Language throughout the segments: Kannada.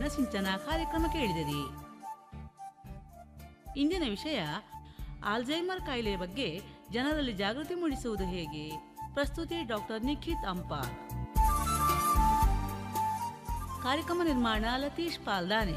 ಫಲಸಿಂಚನ ಕಾರ್ಯಕ್ರಮ ಕೇಳಿದಿರಿ ಇಂದಿನ ವಿಷಯ ಆಲ್ಝೈಮರ್ ಕಾಯಿಲೆಯ ಬಗ್ಗೆ ಜನರಲ್ಲಿ ಜಾಗೃತಿ ಮೂಡಿಸುವುದು ಹೇಗೆ ಪ್ರಸ್ತುತಿ ಡಾಕ್ಟರ್ ನಿಖಿತ್ ಅಂಪಾರ್ ಕಾರ್ಯಕ್ರಮ ನಿರ್ಮಾಣ ಲತೀಶ್ ಪಾಲ್ದಾನೆ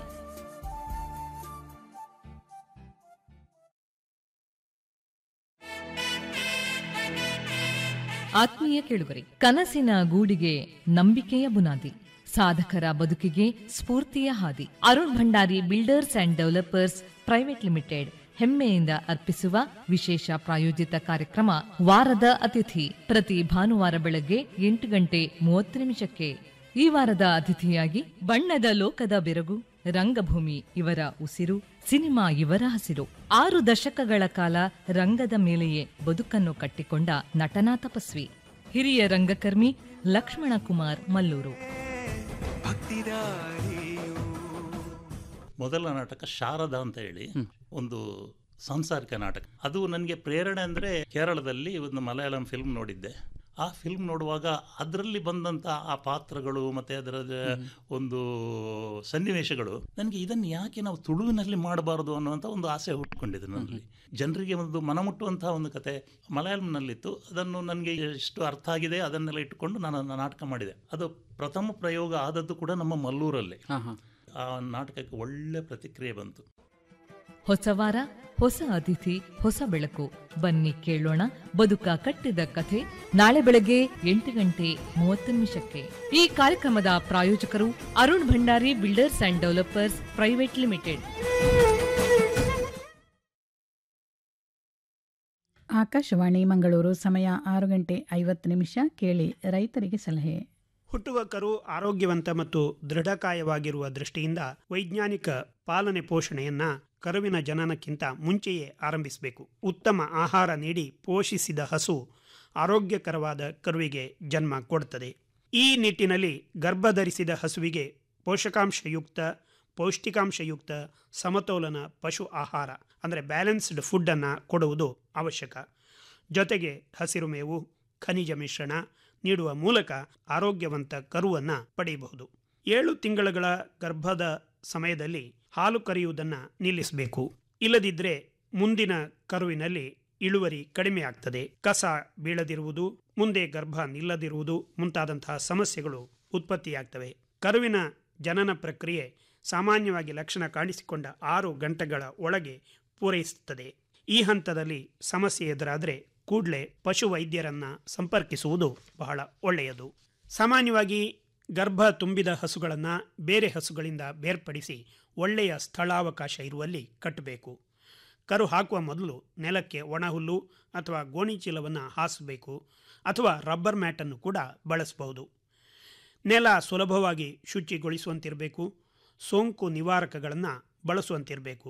ಆತ್ಮೀಯ ಕೇಳುಗರೆ ಕನಸಿನ ಗೂಡಿಗೆ ನಂಬಿಕೆಯ ಬುನಾದಿ ಸಾಧಕರ ಬದುಕಿಗೆ ಸ್ಫೂರ್ತಿಯ ಹಾದಿ Arun Bhandari builders and developers private limited ಹೆಮ್ಮೆಯಿಂದ ಅರ್ಪಿಸುವ ವಿಶೇಷ ಪ್ರಾಯೋಜಿತ ಕಾರ್ಯಕ್ರಮ ವಾರದ ಅತಿಥಿ ಪ್ರತಿ ಭಾನುವಾರ ಬೆಳಗ್ಗೆ ಎಂಟು ಗಂಟೆ ಮೂವತ್ತು ನಿಮಿಷಕ್ಕೆ ಈ ವಾರದ ಅತಿಥಿಯಾಗಿ ಬಣ್ಣದ ಲೋಕದ ಬೆರಗು ರಂಗಭೂಮಿ ಇವರ ಉಸಿರು ಸಿನಿಮಾ ಇವರ ಹಸಿರು ಆರು ದಶಕಗಳ ಕಾಲ ರಂಗದ ಮೇಲೆಯೇ ಬದುಕನ್ನು ಕಟ್ಟಿಕೊಂಡ ನಟನಾ ತಪಸ್ವಿ ಹಿರಿಯ ರಂಗಕರ್ಮಿ ಲಕ್ಷ್ಮಣ ಕುಮಾರ್ ಮಲ್ಲೂರು ಮೊದಲ ನಾಟಕ ಶಾರದಾ ಅಂತ ಹೇಳಿ ಒಂದು ಸಾಂಸಾರಿಕ ನಾಟಕ ಅದು ನನಗೆ ಪ್ರೇರಣೆ ಅಂದರೆ ಕೇರಳದಲ್ಲಿ ಒಂದು ಮಲಯಾಳಂ ಫಿಲ್ಮ್ ನೋಡಿದ್ದೆ ಆ ಫಿಲ್ಮ್ ನೋಡುವಾಗ ಅದರಲ್ಲಿ ಬಂದಂಥ ಆ ಪಾತ್ರಗಳು ಮತ್ತು ಅದರ ಒಂದು ಸನ್ನಿವೇಶಗಳು ನನಗೆ ಇದನ್ನು ಯಾಕೆ ನಾವು ತುಳುವಿನಲ್ಲಿ ಮಾಡಬಾರದು ಅನ್ನುವಂಥ ಒಂದು ಆಸೆ ಹುಟ್ಕೊಂಡಿದೆ ನನ್ನಲ್ಲಿ ಜನರಿಗೆ ಒಂದು ಮನಮುಟ್ಟುವಂತಹ ಒಂದು ಕತೆ ಮಲಯಾಳಂನಲ್ಲಿತ್ತು ಅದನ್ನು ನನಗೆ ಎಷ್ಟು ಅರ್ಥ ಆಗಿದೆ ಅದನ್ನೆಲ್ಲ ಇಟ್ಟುಕೊಂಡು ನಾನು ಅದನ್ನ ನಾಟಕ ಮಾಡಿದೆ ಅದು ಪ್ರಥಮ ಪ್ರಯೋಗ ಆದದ್ದು ಕೂಡ ನಮ್ಮ ಮಲ್ಲೂರಲ್ಲಿ ಆ ನಾಟಕಕ್ಕೆ ಒಳ್ಳೆ ಪ್ರತಿಕ್ರಿಯೆ ಬಂತು ಹೊಸ ವಾರ ಹೊಸ ಅತಿಥಿ ಹೊಸ ಬೆಳಕು ಬನ್ನಿ ಕೇಳೋಣ ಬದುಕ ಕಟ್ಟಿದ ಕಥೆ ನಾಳೆ ಬೆಳಗ್ಗೆ ಎಂಟು ಗಂಟೆ ಮೂವತ್ತು ನಿಮಿಷಕ್ಕೆ ಈ ಕಾರ್ಯಕ್ರಮದ ಪ್ರಾಯೋಜಕರು Arun Bhandari builders and developers private limited Akashvani Mangaluru ಸಮಯ ಆರು ಗಂಟೆ ಐವತ್ತು ನಿಮಿಷ ಕೇಳಿ ರೈತರಿಗೆ ಸಲಹೆ ಹುಟ್ಟುವ ಕರು ಆರೋಗ್ಯವಂತ ಮತ್ತು ದೃಢಕಾಯವಾಗಿರುವ ದೃಷ್ಟಿಯಿಂದ ವೈಜ್ಞಾನಿಕ ಪಾಲನೆ ಪೋಷಣೆಯನ್ನ ಕರುವಿನ ಜನನಕ್ಕಿಂತ ಮುಂಚೆಯೇ ಆರಂಭಿಸಬೇಕು ಉತ್ತಮ ಆಹಾರ ನೀಡಿ ಪೋಷಿಸಿದ ಹಸು ಆರೋಗ್ಯಕರವಾದ ಕರುವಿಗೆ ಜನ್ಮ ಕೊಡುತ್ತದೆ ಈ ನಿಟ್ಟಿನಲ್ಲಿ ಗರ್ಭಧರಿಸಿದ ಹಸುವಿಗೆ ಪೋಷಕಾಂಶಯುಕ್ತ ಪೌಷ್ಟಿಕಾಂಶಯುಕ್ತ ಸಮತೋಲನ ಪಶು ಆಹಾರ ಅಂದರೆ ಬ್ಯಾಲೆನ್ಸ್ಡ್ ಫುಡ್ಡನ್ನು ಕೊಡುವುದು ಅವಶ್ಯಕ ಜೊತೆಗೆ ಹಸಿರು ಮೇವು ಖನಿಜ ಮಿಶ್ರಣ ನೀಡುವ ಮೂಲಕ ಆರೋಗ್ಯವಂತ ಕರುವನ್ನು ಪಡೆಯಬಹುದು ಏಳು ತಿಂಗಳುಗಳ ಗರ್ಭದ ಸಮಯದಲ್ಲಿ ಹಾಲು ಕರೆಯುವುದನ್ನು ನಿಲ್ಲಿಸಬೇಕು ಇಲ್ಲದಿದ್ದರೆ ಮುಂದಿನ ಕರುವಿನಲ್ಲಿ ಇಳುವರಿ ಕಡಿಮೆ ಆಗ್ತದೆ ಕಸ ಬೀಳದಿರುವುದು ಮುಂದೆ ಗರ್ಭ ನಿಲ್ಲದಿರುವುದು ಮುಂತಾದಂತಹ ಸಮಸ್ಯೆಗಳು ಉತ್ಪತ್ತಿಯಾಗ್ತವೆ ಕರುವಿನ ಜನನ ಪ್ರಕ್ರಿಯೆ ಸಾಮಾನ್ಯವಾಗಿ ಲಕ್ಷಣ ಕಾಣಿಸಿಕೊಂಡ ಆರು ಗಂಟೆಗಳ ಒಳಗೆ ಪೂರೈಸುತ್ತದೆ ಈ ಹಂತದಲ್ಲಿ ಸಮಸ್ಯೆ ಎದುರಾದರೆ ಕೂಡಲೇ ಪಶು ವೈದ್ಯರನ್ನ ಸಂಪರ್ಕಿಸುವುದು ಬಹಳ ಒಳ್ಳೆಯದು ಸಾಮಾನ್ಯವಾಗಿ ಗರ್ಭ ತುಂಬಿದ ಹಸುಗಳನ್ನು ಬೇರೆ ಹಸುಗಳಿಂದ ಬೇರ್ಪಡಿಸಿ ಒಳ್ಳೆಯ ಸ್ಥಳಾವಕಾಶ ಇರುವಲ್ಲಿ ಕಟ್ಟಬೇಕು ಕರು ಹಾಕುವ ಮೊದಲು ನೆಲಕ್ಕೆ ಒಣಹುಲ್ಲು ಅಥವಾ ಗೋಣಿಚೀಲವನ್ನು ಹಾಸಬೇಕು ಅಥವಾ ರಬ್ಬರ್ ಮ್ಯಾಟನ್ನು ಕೂಡ ಬಳಸಬಹುದು ನೆಲ ಸುಲಭವಾಗಿ ಶುಚಿಗೊಳಿಸುವಂತಿರಬೇಕು ಸೋಂಕು ನಿವಾರಕಗಳನ್ನು ಬಳಸುವಂತಿರಬೇಕು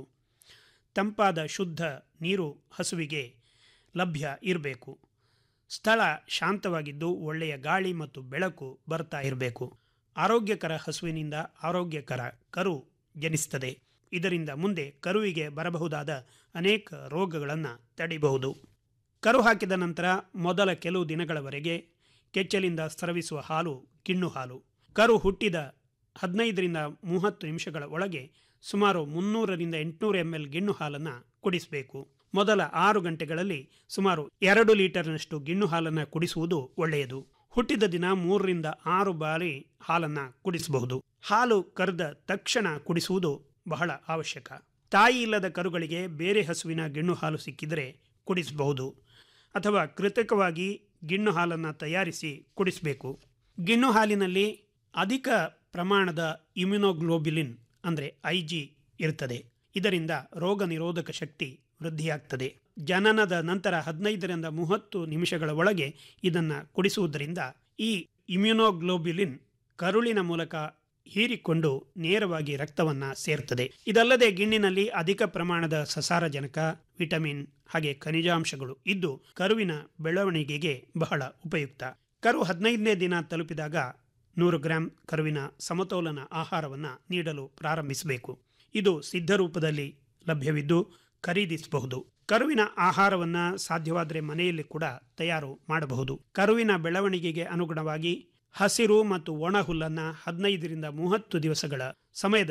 ತಂಪಾದ ಶುದ್ಧ ನೀರು ಹಸುವಿಗೆ ಲಭ್ಯ ಇರಬೇಕು ಸ್ಥಳ ಶಾಂತವಾಗಿದ್ದು ಒಳ್ಳೆಯ ಗಾಳಿ ಮತ್ತು ಬೆಳಕು ಬರ್ತಾ ಇರಬೇಕು ಆರೋಗ್ಯಕರ ಹಸುವಿನಿಂದ ಆರೋಗ್ಯಕರ ಕರು ಜನಿಸ್ತದೆ ಇದರಿಂದ ಮುಂದೆ ಕರುವಿಗೆ ಬರಬಹುದಾದ ಅನೇಕ ರೋಗಗಳನ್ನು ತಡೆಯಬಹುದು ಕರು ಹಾಕಿದ ನಂತರ ಮೊದಲ ಕೆಲವು ದಿನಗಳವರೆಗೆ ಕೆಚ್ಚಲಿಂದ ಸ್ರವಿಸುವ ಹಾಲು ಕಿಣ್ಣು ಹಾಲು ಕರು ಹುಟ್ಟಿದ ಹದಿನೈದರಿಂದ ಮೂವತ್ತು ನಿಮಿಷಗಳ ಒಳಗೆ ಸುಮಾರು ಮುನ್ನೂರರಿಂದ ಎಂಟುನೂರು ಎಂ ಎಲ್ ಗಿಣ್ಣು ಹಾಲನ್ನು ಕುಡಿಸಬೇಕು ಮೊದಲ ಆರು ಗಂಟೆಗಳಲ್ಲಿ ಸುಮಾರು ಎರಡು ಲೀಟರ್ನಷ್ಟು ಗಿಣ್ಣು ಹಾಲನ್ನು ಕುಡಿಸುವುದು ಒಳ್ಳೆಯದು ಹುಟ್ಟಿದ ದಿನ ಮೂರರಿಂದ ಆರು ಬಾರಿ ಹಾಲನ್ನು ಕುಡಿಸಬಹುದು ಹಾಲು ಕರೆದ ತಕ್ಷಣ ಕುಡಿಸುವುದು ಬಹಳ ಅವಶ್ಯಕ ತಾಯಿ ಇಲ್ಲದ ಕರುಗಳಿಗೆ ಬೇರೆ ಹಸುವಿನ ಗಿಣ್ಣು ಹಾಲು ಸಿಕ್ಕಿದರೆ ಕುಡಿಸಬಹುದು ಅಥವಾ ಕೃತಕವಾಗಿ ಗಿಣ್ಣು ಹಾಲನ್ನು ತಯಾರಿಸಿ ಕುಡಿಸಬೇಕು ಗಿಣ್ಣು ಹಾಲಿನಲ್ಲಿ ಅಧಿಕ ಪ್ರಮಾಣದ ಇಮ್ಯುನೋಗ್ಲೋಬಿಲಿನ್ ಅಂದರೆ ಐ ಜಿ ಇರುತ್ತದೆ ಇದರಿಂದ ರೋಗ ನಿರೋಧಕ ಶಕ್ತಿ ವೃದ್ಧಿಯಾಗ್ತದೆ ಜನನದ ನಂತರ ಹದಿನೈದರಿಂದ ಮೂವತ್ತು ನಿಮಿಷಗಳ ಒಳಗೆ ಇದನ್ನು ಕುಡಿಸುವುದರಿಂದ ಈ ಇಮ್ಯುನೋಗ್ಲೋಬ್ಯುಲಿನ್ ಕರುಳಿನ ಮೂಲಕ ಹೀರಿಕೊಂಡು ನೇರವಾಗಿ ರಕ್ತವನ್ನು ಸೇರ್ತದೆ ಇದಲ್ಲದೆ ಗಿಣ್ಣಿನಲ್ಲಿ ಅಧಿಕ ಪ್ರಮಾಣದ ಸಸಾರಜನಕ ವಿಟಮಿನ್ ಹಾಗೆ ಖನಿಜಾಂಶಗಳು ಇದ್ದು ಕರುವಿನ ಬೆಳವಣಿಗೆಗೆ ಬಹಳ ಉಪಯುಕ್ತ ಕರು ಹದಿನೈದನೇ ದಿನ ತಲುಪಿದಾಗ ನೂರು ಗ್ರಾಂ ಕರುವಿನ ಸಮತೋಲನ ಆಹಾರವನ್ನು ನೀಡಲು ಪ್ರಾರಂಭಿಸಬೇಕು ಇದು ಸಿದ್ಧರೂಪದಲ್ಲಿ ಲಭ್ಯವಿದ್ದು ಖರೀದಿಸಬಹುದು ಕರುವಿನ ಆಹಾರವನ್ನು ಸಾಧ್ಯವಾದರೆ ಮನೆಯಲ್ಲಿ ಕೂಡ ತಯಾರು ಮಾಡಬಹುದು ಕರುವಿನ ಬೆಳವಣಿಗೆಗೆ ಅನುಗುಣವಾಗಿ ಹಸಿರು ಮತ್ತು ಒಣ ಹುಲ್ಲನ್ನು ಹದಿನೈದರಿಂದ ಮೂವತ್ತು ದಿವಸಗಳ ಸಮಯದಲ್ಲಿ